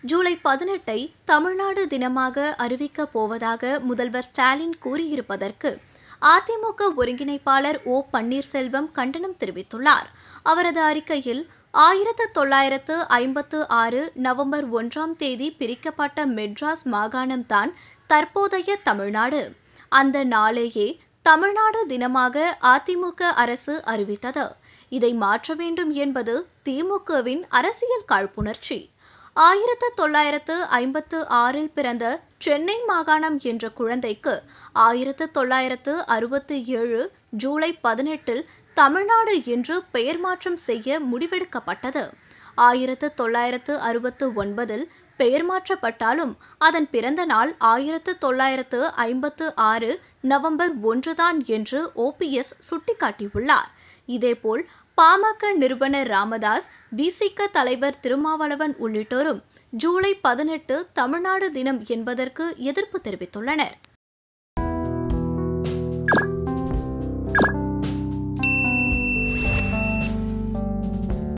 ஜூலை பதினெட்டை தமிழ்நாடு தினமாக அறிவிக்கப் போவதாக முதல்வர் ஸ்டாலின் கூறியிருப்பதற்கு அதிமுக ஒருங்கிணைப்பாளர் ஓ பன்னீர்செல்வம் கண்டனம் தெரிவித்துள்ளார் அவரது அறிக்கையில் ஆயிரத்து தொள்ளாயிரத்து ஐம்பத்து ஆறு நவம்பர் ஒன்றாம் தேதி பிரிக்கப்பட்ட மெட்ராஸ் மாகாணம்தான் தற்போதைய தமிழ்நாடு அந்த நாளேயே தமிழ்நாடு தினமாக அதிமுக அரசு அறிவித்தது இதை மாற்ற வேண்டும் என்பது திமுகவின் அரசியல் காழ்ப்புணர்ச்சி ஆயிரத்து தொள்ளாயிரத்து ஐம்பத்து ஆறில் பிறந்த சென்னை மாகாணம் என்ற குழந்தைக்கு ஆயிரத்து தொள்ளாயிரத்து அறுபத்தி ஏழு ஜூலை பதினெட்டில் தமிழ்நாடு என்று பெயர் மாற்றம் செய்ய முடிவெடுக்கப்பட்டது ஆயிரத்து தொள்ளாயிரத்து அறுபத்து ஒன்பதில் பெயர் மாற்றப்பட்டாலும் அதன் பிறந்த நாள் ஆயிரத்து தொள்ளாயிரத்து ஐம்பத்து ஆறு நவம்பர் ஒன்றுதான் என்று ஓபிஎஸ் சுட்டிக்காட்டியுள்ளார் இதேபோல் பாமக நிறுவனர் ராமதாஸ் விசிக தலைவர் திருமாவளவன் உள்ளிட்டோரும் ஜூலை பதினெட்டு தமிழ்நாடு தினம் என்பதற்கு எதிர்ப்பு தெரிவித்துள்ளனர்